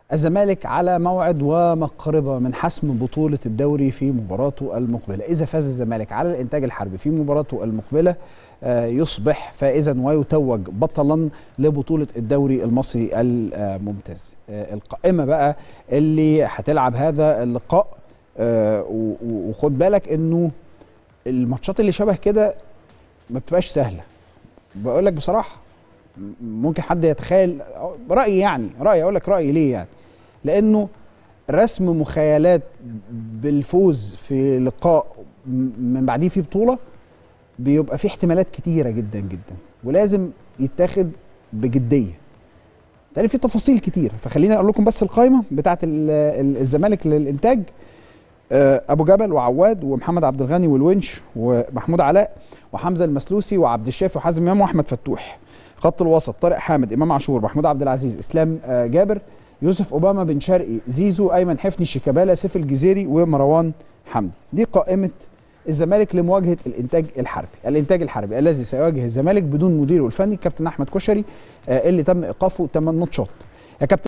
الزمالك على موعد ومقربة من حسم بطولة الدوري في مباراته المقبلة إذا فاز الزمالك على الإنتاج الحربي في مباراته المقبلة آه، يصبح فائزا ويتوج بطلا لبطولة الدوري المصري الممتاز آه، القائمة بقى اللي هتلعب هذا اللقاء آه، و- و- وخد بالك انه الماتشات اللي شبه كده ما بتبقاش سهلة بقول لك بصراحة م- ممكن حد يتخيل رأيي يعني رأيي أقول لك رأيي ليه يعني لأنه رسم مخيلات بالفوز في لقاء م- من بعديه في بطولة بيبقى فيه احتمالات كتيرة جدا جدا ولازم يتاخد بجدية تاني في تفاصيل كتير فخليني اقول لكم بس القائمه بتاعه ال- ال- الزمالك للانتاج آه، ابو جبل وعواد ومحمد عبد الغني والونش ومحمود علاء وحمزه المسلوسي وعبد الشافي وحازم امام واحمد فتوح خط الوسط طارق حامد امام عاشور محمود عبد العزيز اسلام آه، جابر يوسف اوباما بن شرقي زيزو ايمن حفني شيكابالا سيف الجزيري ومروان حمدي دي قائمه الزمالك لمواجهه الانتاج الحربي الانتاج الحربي الذي سيواجه الزمالك بدون مديره الفني الكابتن احمد كشري آه، اللي تم ايقافه 8 ماتشات يا كابتن